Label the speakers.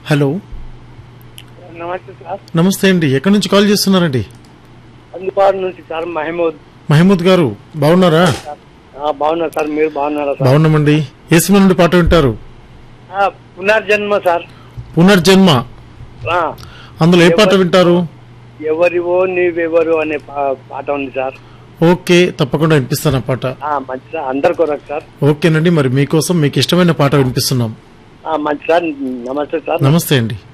Speaker 1: hello
Speaker 2: నమస్తే sir
Speaker 1: నమస్తే అండి ఎక్కడి నుంచి కాల్ చేస్తున్నారండి
Speaker 2: అందుబాటు నుంచి సార్ మహమూద్
Speaker 1: మహమూద్ గారు బాగున్నారా
Speaker 2: ఆ, బాగున్నా సార్ మీరు బాగున్నారా సార్
Speaker 1: బాగున్నామండి ఏ సినిమా నుండి పాట వింటారు
Speaker 2: ఆ, పునర్జన్మ సార్
Speaker 1: పునర్జన్మ
Speaker 2: ఆ,
Speaker 1: అందులో ఏ పాట వింటారు
Speaker 2: ఎవరివో నీవెవరు అనే పా- పాట ఉంది సార్
Speaker 1: ఓకే తప్పకుండా వినిపిస్తాను ఆ పాట
Speaker 2: ఆ, మంచి సార్ అందరి కొరకు సార్
Speaker 1: ఓకేనండి మరి మీకోసం మీకు ఇష్టమైన పాట వినిపిస్తున్నాం
Speaker 2: ఆ, మంచి సార్ నమస్తే సార్
Speaker 1: నమస్తే అండి